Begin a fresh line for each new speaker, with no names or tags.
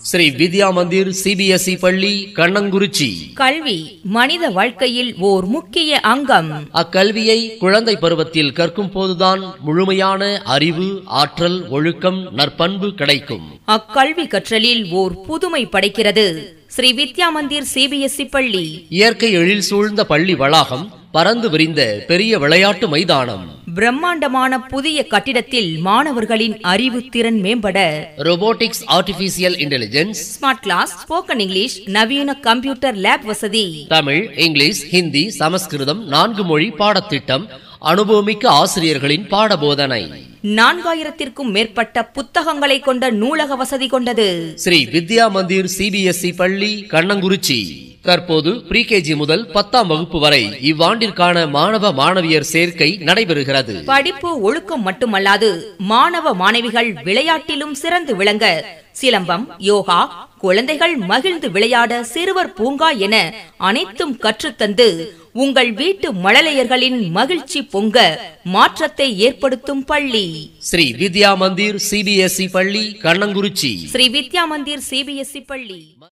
Sri Vidya Mandir CBSE பள்ளி கண்ணங்குறிச்சி
கல்வி மனித வாழ்க்கையில் ஓர் முக்கிய அங்கம்
அக்கல்வியை குழந்தை பருவத்தில் கற்கும் போதுதான் முழுமையான அறிவு ஆற்றல் ஒழுக்கம் நற்பண்பு கிடைக்கும்
அக்கல்வி கற்றலில் ஓர் புதுமை படைக்கிறது ஸ்ரீ வித்யா மந்திர் சிபிஎஸ்இ பள்ளி
இயற்கை எழில் சூழ்ந்த பள்ளி வளாகம் பறந்து விரிந்த பெரிய விளையாட்டு மைதானம்
பிரம்மாண்டமான புதிய கட்டிடத்தில் மாணவர்களின் அறிவு திறன் மேம்பட
robotics artificial intelligence
smart class spoken English நவீன கம்ப்யூட்டர் லேப் வசதி
தமிழ் இங்கிலீஷ் ஹிந்தி சமஸ்கிருதம் நான்கு மொழி பாடத்திட்டம் அனுபவமிக்க ஆசிரியர்களின் பாடபோதனை
நான்காயிரத்திற்கும் மேற்பட்ட புத்தகங்களை கொண்ட நூலக வசதி கொண்டது
ஸ்ரீ வித்யா மந்திர் சிபிஎஸ்இ பள்ளி கண்ணங்குறிச்சி தற்போது பிரிகேஜி முதல் பத்தாம் வகுப்பு வரை இவ்வாண்டிற்கான மாணவ மாணவியர் சேர்க்கை நடைபெறுகிறது
படிப்பு ஒழுக்கம் மட்டுமல்லாது மாணவ மாணவிகள் விளையாட்டிலும் சிறந்து விளங்க சிலம்பம் யோகா குழந்தைகள் மகிழ்ந்து விளையாட சிறுவர் பூங்கா என அனைத்தும் கற்றுத்தந்து உங்கள் வீட்டு மழலையர்களின் மகிழ்ச்சி பொங்க மாற்றத்தை ஏற்படுத்தும் பள்ளி
ஸ்ரீ வித்யா மந்திர் சிபிஎஸ்இ பள்ளி கண்ணங்குறிச்சி
ஸ்ரீ வித்யா மந்திர் சிபிஎஸ்இ பள்ளி